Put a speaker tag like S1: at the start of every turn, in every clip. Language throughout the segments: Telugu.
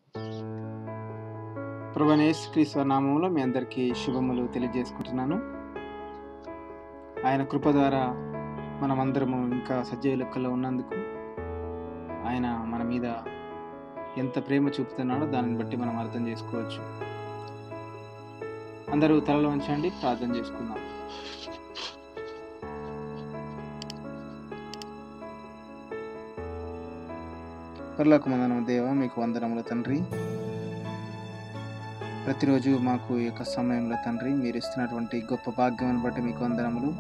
S1: ప్రభనేష్ క్రీస్తు నామంలో మీ అందరికీ శుభములు తెలియజేసుకుంటున్నాను ఆయన కృప ద్వారా మనమందరము ఇంకా సజీవ లెక్కలో ఉన్నందుకు ఆయన మన మీద ఎంత ప్రేమ చూపుతున్నాడో దానిని బట్టి మనం అర్థం చేసుకోవచ్చు అందరూ తలలో ఉంచండి ప్రార్థన చేసుకుందాం పర్లోక మందనము దేవ మీకు వందనములు తండ్రి ప్రతిరోజు మాకు ఈ యొక్క సమయంలో తండ్రి మీరు ఇస్తున్నటువంటి గొప్ప భాగ్యం బట్టి మీకు వందనములు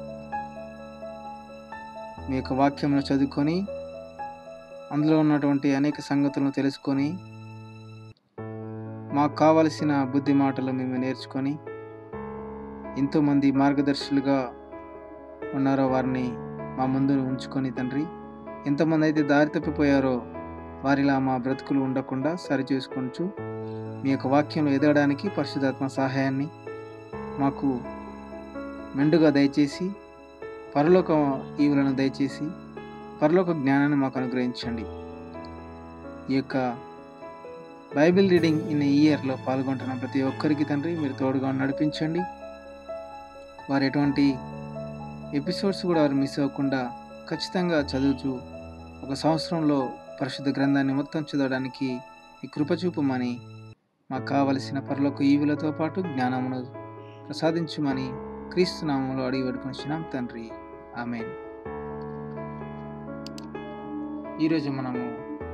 S1: మీ యొక్క వాక్యమును చదువుకొని అందులో ఉన్నటువంటి అనేక సంగతులను తెలుసుకొని మాకు కావలసిన బుద్ధి మాటలు మేము నేర్చుకొని ఎంతోమంది మార్గదర్శులుగా ఉన్నారో వారిని మా ముందు ఉంచుకొని తండ్రి ఎంతమంది అయితే దారి తప్పిపోయారో వారిలా మా బ్రతుకులు ఉండకుండా సరి చేసుకొంచు మీ యొక్క వాక్యంలో ఎదగడానికి పరిశుధాత్మ సహాయాన్ని మాకు మెండుగా దయచేసి పరలోక ఈవులను దయచేసి పరలోక జ్ఞానాన్ని మాకు అనుగ్రహించండి ఈ యొక్క బైబిల్ రీడింగ్ ఇన్ ఇయర్లో పాల్గొంటున్న ప్రతి ఒక్కరికి తండ్రి మీరు తోడుగా నడిపించండి వారు ఎటువంటి ఎపిసోడ్స్ కూడా వారు మిస్ అవ్వకుండా ఖచ్చితంగా చదువుచు ఒక సంవత్సరంలో పరిశుద్ధ గ్రంథాన్ని మొత్తం చదవడానికి ఈ కృప చూపమని మాకు కావలసిన పరలోక ఈవులతో పాటు జ్ఞానమును ప్రసాదించుమని క్రీస్తు నామంలో అడిగి పెట్టుకొచ్చినాం తండ్రి ఆమె ఈరోజు మనము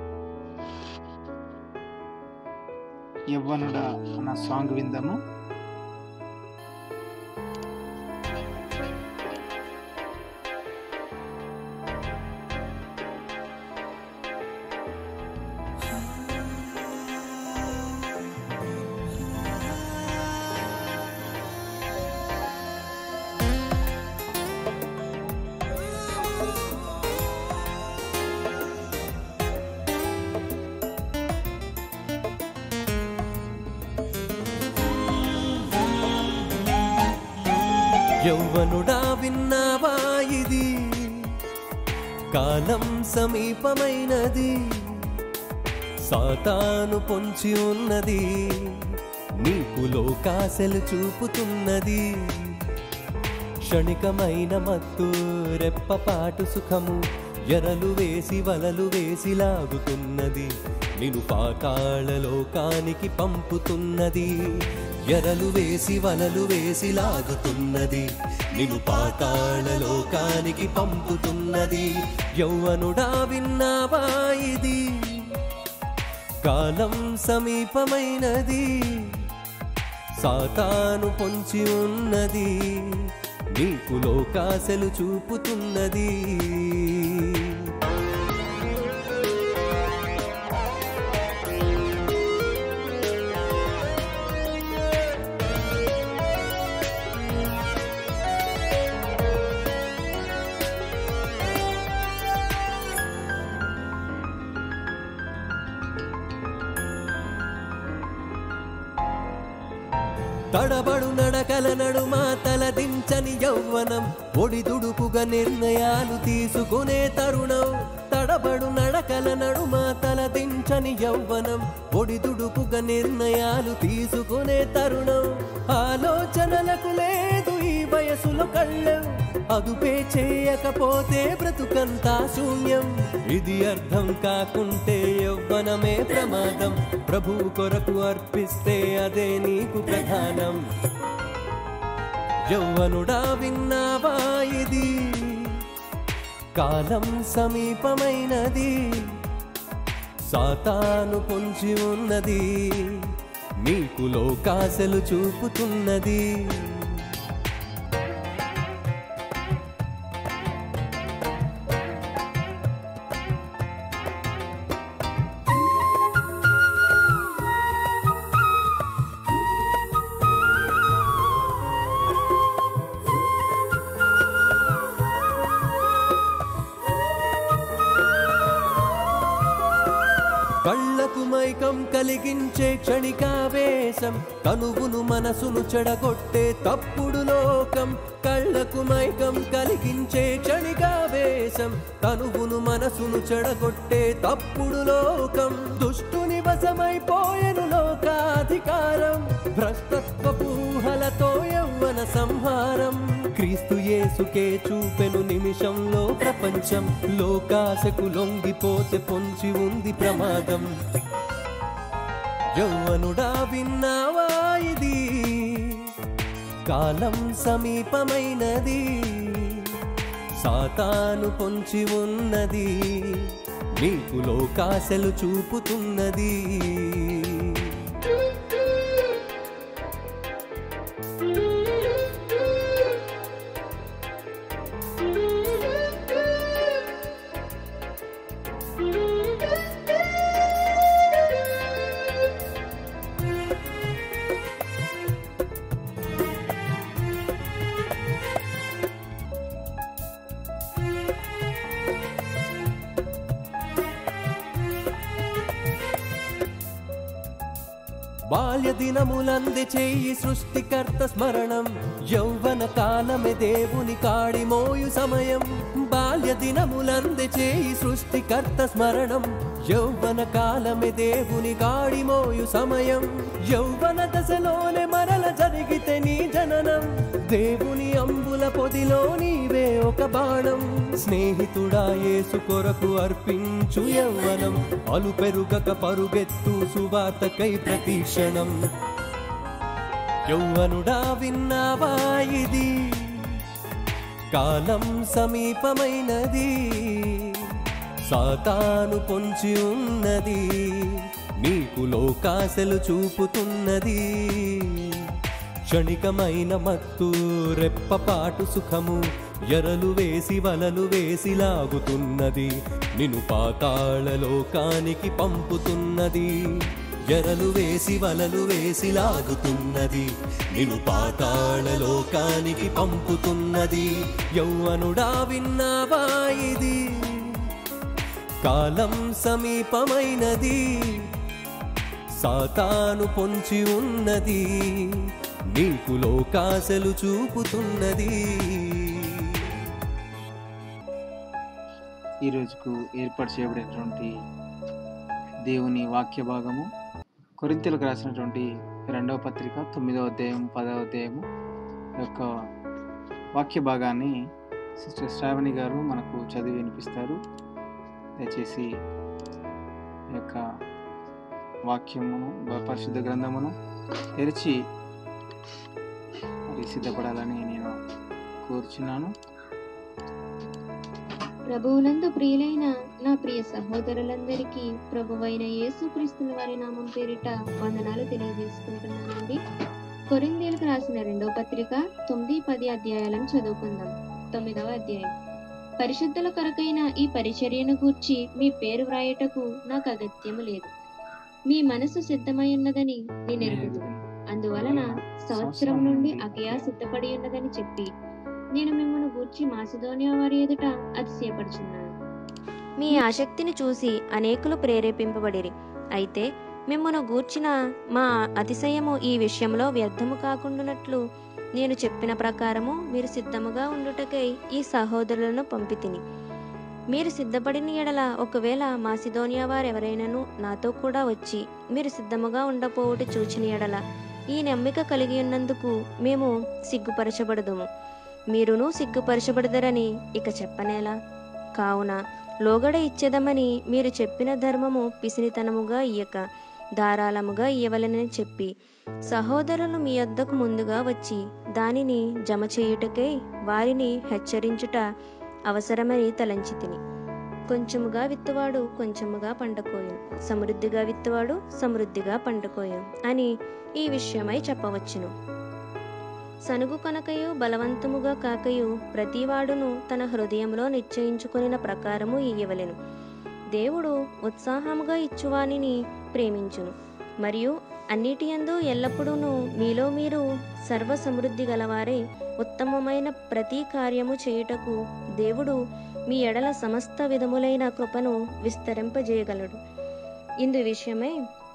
S1: యవ్వనుడా అన్న సాంగ్ విందాము
S2: యౌవనుడా విన్నావా ఇది కాలం సమీపమైనది సాతాను పొంచి ఉన్నది నీకు లోకాశలు చూపుతున్నది క్షణికమైన మత్తు రెప్పపాటు సుఖము ఎరలు వేసి వలలు వేసి లాగుతున్నది నిను పాతాళ లోకానికి పంపుతున్నది ఎరలు వేసి వలలు వేసి లాగుతున్నది నిను పాతాళ లోకానికి పంపుతున్నది యౌవనుడా విన్నావా ఇది కాలం సమీపమైనది సాతాను పొంచి ఉన్నది నీకు లోకాశలు చూపుతున్నది తడబడు నడకల నడుమ తలదించని యౌవనం ఒడిదుడుకుగా నిర్ణయాలు తీసుకునే తరుణం తడబడు నడకల నడుమ తలదించని యౌవనం ఒడిదుడుకుగా నిర్ణయాలు తీసుకునే తరుణం ఆలోచనలకు లేదు ఈ వయసులో కళ్ళం అదుపే చేయకపోతే బ్రతుకంతా శూన్యం ఇది అర్థం కాకుంటే యవ్వనమే ప్రమాదం ప్రభు కొరకు అర్పిస్తే అదే నీకు ప్రధానం యౌవనుడా విన్నావా ఇది కాలం సమీపమైనది సాతాను పొంచి ఉన్నది నీకు లోకాశలు చూపుతున్నది కళ్ళకు మై మైకం కలిగించే క్షణికావేశం తనువును మనసును చెడగొట్టే తప్పుడు లోకం కళ్ళకు మైకం కలిగించే క్షణికావేశం తనువును మనసును చెడగొట్టే తప్పుడు లోకం దుష్టుని వశమైపోయెను లోకాధికారం భ్రష్టత్వపూహలతో యవ్వన సంహారం క్రీస్తు యేసుకే చూపెను నిమిషంలో ప్రపంచం లోకాశకు లొంగిపోతే పొంచి ఉంది ప్రమాదం యౌవనుడా విన్నావా ఇది కాలం సమీపమైనది సాతాను పొంచి ఉన్నది నీకు లోకాశలు చూపుతున్నది బాల్య దినములంది చేయి సృష్టికర్త స్మరణం యౌవన కాలమే దేవుని కాడి మోయు సమయం బాల్య దినములంది చేయి సృష్టికర్త స్మరణం యౌవన కాలమే దేవుని కాడి మోయు సమయం యౌవన దశలోనే మరల జరిగితే నీ జననం దేవుని అంబుల పొదిలో నీవే ఒక బాణం స్నేహితుడా యేసు కొరకు అర్పించు యవ్వనం అలు పెరుగక పరుగెత్తు సువార్తకై ప్రతీక్షణం యౌవనుడా విన్నావా ఇది కాలం సమీపమైనది సాతాను పొంచి ఉన్నది నీకు లోకాశలు చూపుతున్నది క్షణికమైన మత్తు రెప్పపాటు సుఖము ఎరలు వేసి వలలు వేసి లాగుతున్నది నిన్ను పాతాళ లోకానికి పంపుతున్నది ఎరలు వేసి వలలు వేసి లాగుతున్నది నిన్ను పాతాళ లోకానికి పంపుతున్నది యౌవనుడా విన్నావా ఇది కాలం సమీపమైనది సాతాను పొంచి ఉన్నది నీకు లోకాశలు చూపుతున్నది
S1: ఈ రోజుకు ఏర్పాటు చేయబడినటువంటి దేవుని వాక్య భాగము కొరింతలకు రాసినటువంటి రెండవ పత్రిక తొమ్మిదవ అధ్యాయం పదవ అధ్యాయము యొక్క వాక్య భాగాన్ని సిస్టర్ శ్రావణి గారు మనకు చదివి వినిపిస్తారు దయచేసి ఈ యొక్క వాక్యమును బ- పరిశుద్ధ గ్రంథమును తెరిచి మరి సిద్ధపడాలని నేను కోరుచున్నాను
S3: ప్రభువునందు ప్రియులైన నా ప్రియ సహోదరులందరికీ ప్రభువైన యేసుక్రీస్తుల వారి నామం పేరిట వందనాలు తెలియజేసుకుంటున్నానండి కొరిందేలకు రాసిన రెండవ పత్రిక తొమ్మిది పది అధ్యాయాలను చదువుకుందాం తొమ్మిదవ అధ్యాయం పరిశుద్ధుల కొరకైన ఈ పరిచర్యను గూర్చి మీ పేరు వ్రాయటకు నాకు అగత్యము లేదు మీ మనసు సిద్ధమై ఉన్నదని నేను ఎరుగుదు అందువలన సంవత్సరం నుండి అకయా సిద్ధపడి ఉన్నదని చెప్పి నేను మిమ్మల్ని గూర్చి మాసిదోనియా వారి ఎదుట అతిశయపడుచున్నాను
S4: మీ ఆసక్తిని చూసి అనేకులు ప్రేరేపింపబడిరి అయితే మిమ్మను గూర్చిన మా అతిశయము ఈ విషయంలో వ్యర్థము కాకుండానట్లు నేను చెప్పిన ప్రకారము మీరు సిద్ధముగా ఉండుటకై ఈ సహోదరులను పంపితిని మీరు సిద్ధపడిన ఎడల ఒకవేళ మాసిదోనియా వారెవరైనను నాతో కూడా వచ్చి మీరు సిద్ధముగా ఉండపోవుట చూచిన ఎడల ఈ నమ్మిక కలిగి ఉన్నందుకు మేము సిగ్గుపరచబడదుము మీరును సిగ్గుపరచబడదరని ఇక చెప్పనేలా కావున లోగడ ఇచ్చేదమని మీరు చెప్పిన ధర్మము పిసినితనముగా ఇయ్యక ధారాళముగా ఇయ్యవలనని చెప్పి సహోదరులు మీ యొద్దకు ముందుగా వచ్చి దానిని జమ చేయుటకై వారిని హెచ్చరించుట అవసరమని తలంచి తిని కొంచెముగా విత్తువాడు కొంచెముగా పండుకోయం సమృద్ధిగా విత్తువాడు సమృద్ధిగా పండుకోయం అని ఈ విషయమై చెప్పవచ్చును సనుగు కనకయు బలవంతముగా కాకయు ప్రతివాడును తన హృదయంలో నిశ్చయించుకొనిన ప్రకారము ఇయ్యవలెను దేవుడు ఉత్సాహముగా ఇచ్చువానిని ప్రేమించును మరియు అన్నిటియందు ఎల్లప్పుడూను మీలో మీరు సర్వ సమృద్ధి గలవారై ఉత్తమమైన ప్రతి కార్యము చేయుటకు దేవుడు మీ ఎడల సమస్త విధములైన కృపను విస్తరింపజేయగలడు ఇందు విషయమై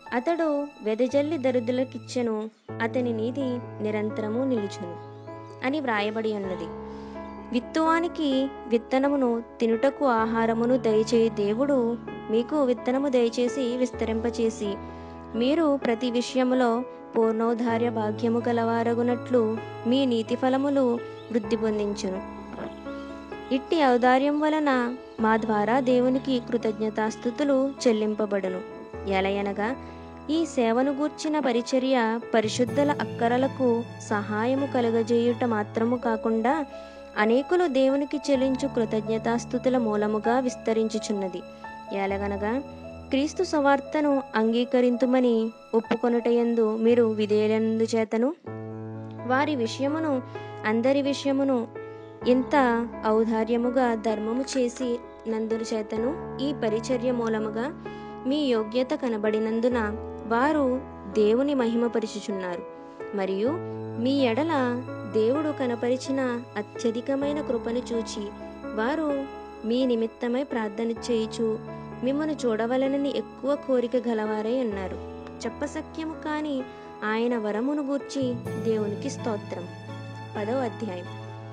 S4: అతడు వెదజల్లి దరిద్రులకిచ్చెను అతని నీతి నిరంతరము నిలుచును అని వ్రాయబడి ఉన్నది విత్తువానికి విత్తనమును తినుటకు ఆహారమును దయచేయి దేవుడు మీకు విత్తనము దయచేసి విస్తరింపచేసి మీరు ప్రతి విషయములో పూర్ణోధార్య భాగ్యము గలవారగునట్లు మీ నీతి ఫలములు వృద్ధి పొందించును ఇట్టి ఔదార్యం వలన మా ద్వారా దేవునికి కృతజ్ఞతాస్థుతులు చెల్లింపబడును ఎలయనగా ఈ సేవను గూర్చిన పరిచర్య పరిశుద్ధుల అక్కరలకు సహాయము కలుగజేయుట మాత్రము కాకుండా అనేకులు దేవునికి చెల్లించు కృతజ్ఞతాస్థుతుల మూలముగా విస్తరించుచున్నది ఎలగనగా క్రీస్తు సువార్తను అంగీకరింతుమని ఒప్పుకొనుటయందు మీరు విధేయులందు చేతను వారి విషయమును అందరి విషయమును ఇంత ఔదార్యముగా ధర్మము చేసి నందుల చేతను ఈ పరిచర్య మూలముగా మీ యోగ్యత కనబడినందున వారు దేవుని మహిమపరుచుచున్నారు మరియు మీ ఎడల దేవుడు కనపరిచిన అత్యధికమైన కృపను చూచి వారు మీ నిమిత్తమై ప్రార్థన చేయుచు మిమ్మను చూడవలనని ఎక్కువ కోరిక గలవారై ఉన్నారు చెప్పసఖ్యము కాని ఆయన వరమును గూర్చి దేవునికి స్తోత్రం పదవ అధ్యాయం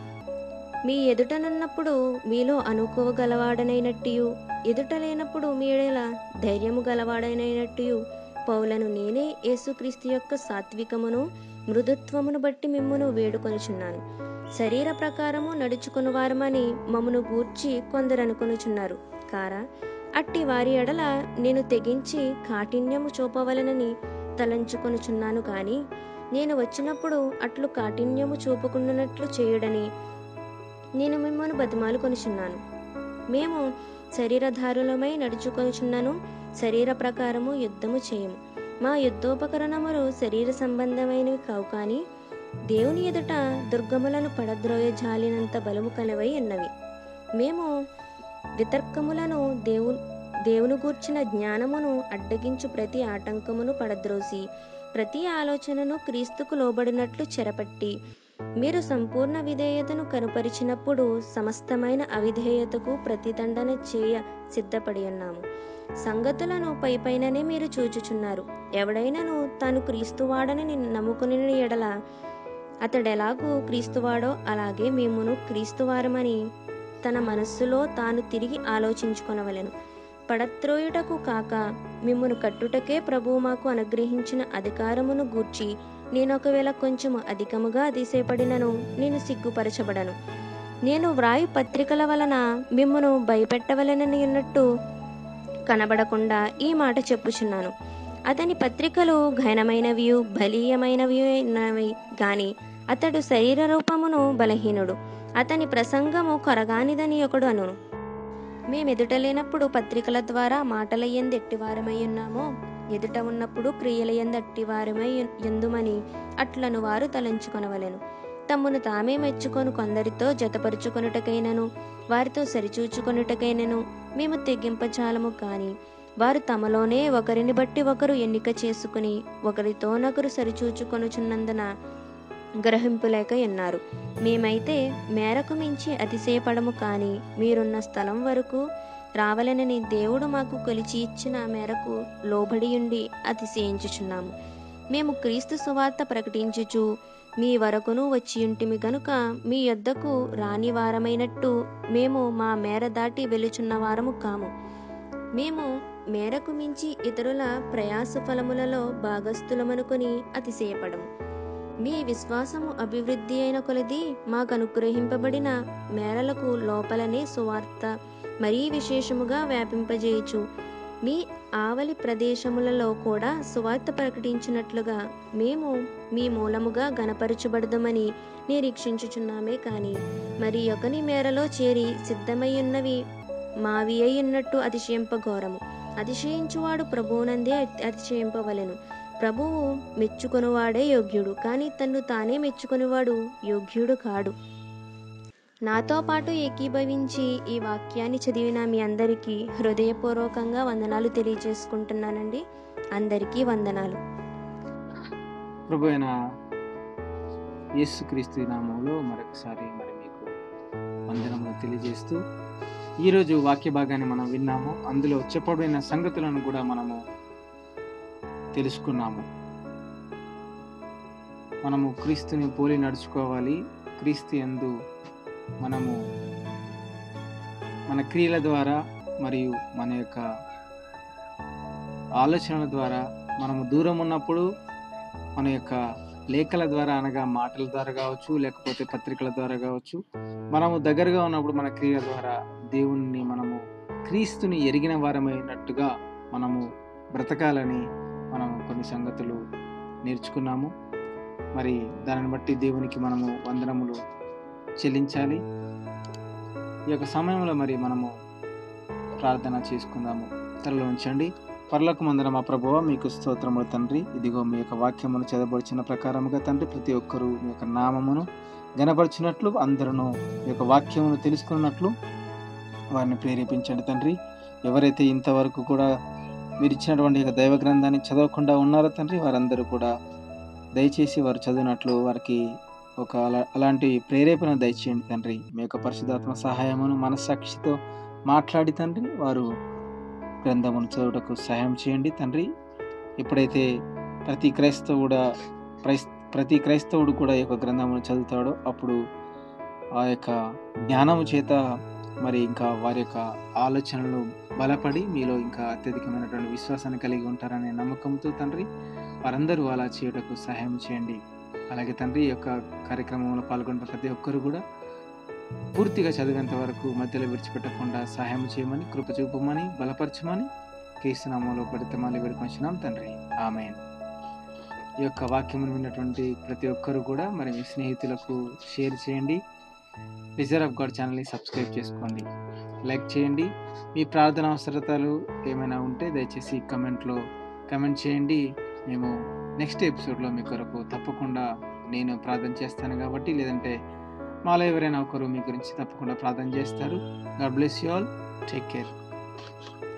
S4: మీ ఎదుటనున్నప్పుడు మీలో అనుకోగలవాడనైనట్టు ఎదుట లేనప్పుడు మీడల ధైర్యము గలవాడనైనట్టు పౌలను నేనే యేసుక్రీస్తు యొక్క సాత్వికమును మృదుత్వమును బట్టి మిమ్మును వేడుకొనుచున్నాను శరీర ప్రకారము నడుచుకుని వారమని మమ్మను గూర్చి కొందరు అనుకొనుచున్నారు కారా అట్టి వారి ఎడల నేను తెగించి కాఠిన్యము చూపవలనని తలంచుకొనుచున్నాను కాని నేను వచ్చినప్పుడు అట్లు కాఠిన్యము చూపుకున్నట్లు చేయుడని నేను మిమ్మల్ని బతిమాలు కొనుచున్నాను మేము శరీరధారులమై నడుచుకొనుచున్నాను శరీర ప్రకారము యుద్ధము చేయము మా యుద్ధోపకరణములు శరీర సంబంధమైనవి కావు కానీ దేవుని ఎదుట దుర్గములను పడద్రోయ జాలినంత బలము కలవై ఉన్నవి మేము వితర్కములను దేవు దేవుని గూర్చిన జ్ఞానమును అడ్డగించు ప్రతి ఆటంకమును పడద్రోసి ప్రతి ఆలోచనను క్రీస్తుకు లోబడినట్లు చెరపట్టి మీరు సంపూర్ణ విధేయతను కనుపరిచినప్పుడు సమస్తమైన అవిధేయతకు ప్రతిదండన చేయ సిద్ధపడి ఉన్నాము సంగతులను పైపైననే మీరు చూచుచున్నారు ఎవడైనను తాను క్రీస్తువాడని నమ్ముకుని ఎడల అతడెలాగూ క్రీస్తువాడో అలాగే మేమును క్రీస్తువారమని తన మనస్సులో తాను తిరిగి ఆలోచించుకొనవలెను పడత్రోయుటకు కాక మిమ్మును కట్టుటకే ప్రభువు మాకు అనుగ్రహించిన అధికారమును గూర్చి నేను ఒకవేళ కొంచెము అధికముగా అతిశయపడినను నేను సిగ్గుపరచబడను నేను వ్రాయు పత్రికల వలన మిమ్మును భయపెట్టవలెనని ఉన్నట్టు కనబడకుండా ఈ మాట చెప్పుచున్నాను అతని పత్రికలు ఘనమైనవి బలీయమైనవి అయినవి గాని అతడు శరీర రూపమును బలహీనుడు అతని ప్రసంగము కొరగానిదని ఒకడు అనును మేమెదుట లేనప్పుడు పత్రికల ద్వారా మాటల ఎందు ఎట్టివారమై ఉన్నామో ఎదుట ఉన్నప్పుడు క్రియల ఎందు అట్టివారమై ఎందుమని అట్లను వారు తలంచుకొనవలెను తమ్మును తామే మెచ్చుకొని కొందరితో జతపరుచుకొనుటకైనను వారితో సరిచూచుకొనుటకైనను మేము తెగింపచాలము కాని వారు తమలోనే ఒకరిని బట్టి ఒకరు ఎన్నిక చేసుకుని ఒకరితోనొకరు సరిచూచుకొనుచున్నందున గ్రహింపులేక ఉన్నారు మేమైతే మేరకు మించి అతిశయపడము కానీ మీరున్న స్థలం వరకు రావలనని దేవుడు మాకు కొలిచి ఇచ్చిన మేరకు లోబడియుండి అతిశయించుచున్నాము మేము క్రీస్తు సువార్త ప్రకటించుచు మీ వరకును వచ్చియుంటిమి గనుక మీ యొద్దకు రాని వారమైనట్టు మేము మా మేర దాటి వెలుచున్న వారము కాము మేము మేరకు మించి ఇతరుల ప్రయాస ఫలములలో భాగస్థులమనుకొని అతిశయపడము మీ విశ్వాసము అభివృద్ధి అయిన కొలది మాకు అనుగ్రహింపబడిన మేరలకు లోపలనే సువార్త మరీ విశేషముగా వ్యాపింపజేయుచు మీ ఆవలి ప్రదేశములలో కూడా సువార్త ప్రకటించినట్లుగా మేము మీ మూలముగా గనపరచబడదమని నిరీక్షించుచున్నామే కాని మరి ఒకని మేరలో చేరి సిద్ధమయ్యున్నవి మావి అయ్యున్నట్టు అతిశయింపఘోరము అతిశయించువాడు ప్రభువునందే అతిశయింపవలెను ప్రభువు మెచ్చుకొనువాడే యోగ్యుడు కానీ తన్ను తానే మెచ్చుకొనివాడు యోగ్యుడు కాడు నాతో పాటు ఏకీభవించి ఈ వాక్యాన్ని చదివిన మీ అందరికీ హృదయపూర్వకంగా వందనాలు తెలియజేసుకుంటున్నానండి అందరికీ వందనాలు
S1: ప్రభు అయిన యేసుక్రీస్తు నామంలో మరొకసారి మరి మీకు వందనములు తెలియజేస్తూ ఈరోజు వాక్య భాగాన్ని మనం విన్నాము అందులో చెప్పబడిన సంగతులను కూడా మనము తెలుసుకున్నాము మనము క్రీస్తుని పోలి నడుచుకోవాలి క్రీస్తు యందు మనము మన క్రియల ద్వారా మరియు మన యొక్క ఆలోచనల ద్వారా మనము దూరం ఉన్నప్పుడు మన యొక్క లేఖల ద్వారా అనగా మాటల ద్వారా కావచ్చు లేకపోతే పత్రికల ద్వారా కావచ్చు మనము దగ్గరగా ఉన్నప్పుడు మన క్రియల ద్వారా దేవుణ్ణి మనము క్రీస్తుని ఎరిగిన వారమైనట్టుగా మనము బ్రతకాలని మనం కొన్ని సంగతులు నేర్చుకున్నాము మరి దానిని బట్టి దేవునికి మనము వందనములు చెల్లించాలి ఈ యొక్క సమయంలో మరి మనము ప్రార్థన చేసుకుందాము తరలో ఉంచండి పర్లకు మందన మా ప్రభువ మీకు స్తోత్రములు తండ్రి ఇదిగో మీ యొక్క వాక్యమును చదవబడిచిన ప్రకారముగా తండ్రి ప్రతి ఒక్కరూ మీ యొక్క నామమును గనపరిచినట్లు అందరూ మీ యొక్క వాక్యమును తెలుసుకున్నట్లు వారిని ప్రేరేపించండి తండ్రి ఎవరైతే ఇంతవరకు కూడా మీరు ఇచ్చినటువంటి యొక్క దైవ గ్రంథాన్ని చదవకుండా ఉన్నారో తండ్రి వారందరూ కూడా దయచేసి వారు చదివినట్లు వారికి ఒక అలా అలాంటి ప్రేరేపణ దయచేయండి తండ్రి మీ యొక్క పరిశుధాత్మ సహాయమును మనస్సాక్షితో మాట్లాడి తండ్రి వారు గ్రంథమును చదువుటకు సహాయం చేయండి తండ్రి ఎప్పుడైతే ప్రతి క్రైస్తవుడ క్రైస్ ప్రతి క్రైస్తవుడు కూడా ఈ యొక్క గ్రంథమును చదువుతాడో అప్పుడు ఆ యొక్క జ్ఞానము చేత మరి ఇంకా వారి యొక్క ఆలోచనలు బలపడి మీలో ఇంకా అత్యధికమైనటువంటి విశ్వాసాన్ని కలిగి ఉంటారనే నమ్మకంతో తండ్రి వారందరూ అలా చేయుటకు సహాయం చేయండి అలాగే తండ్రి ఈ యొక్క కార్యక్రమంలో పాల్గొన్న ప్రతి ఒక్కరు కూడా పూర్తిగా చదివేంత వరకు మధ్యలో విడిచిపెట్టకుండా సహాయం చేయమని కృప చూపమని బలపరచమని కేసునామాలో పడితమాలి వేడుకొచ్చినాం తండ్రి ఆమె ఈ యొక్క వాక్యమును విన్నటువంటి ప్రతి ఒక్కరు కూడా మరి మీ స్నేహితులకు షేర్ చేయండి రిజర్వ్ ఆఫ్ గాడ్ ఛానల్ని సబ్స్క్రైబ్ చేసుకోండి లైక్ చేయండి మీ ప్రార్థన అవసరతలు ఏమైనా ఉంటే దయచేసి కమెంట్లో కమెంట్ చేయండి మేము నెక్స్ట్ ఎపిసోడ్లో మీ కొరకు తప్పకుండా నేను ప్రార్థన చేస్తాను కాబట్టి లేదంటే మాలో ఎవరైనా ఒకరు మీ గురించి తప్పకుండా ప్రార్థన చేస్తారు God bless you all take care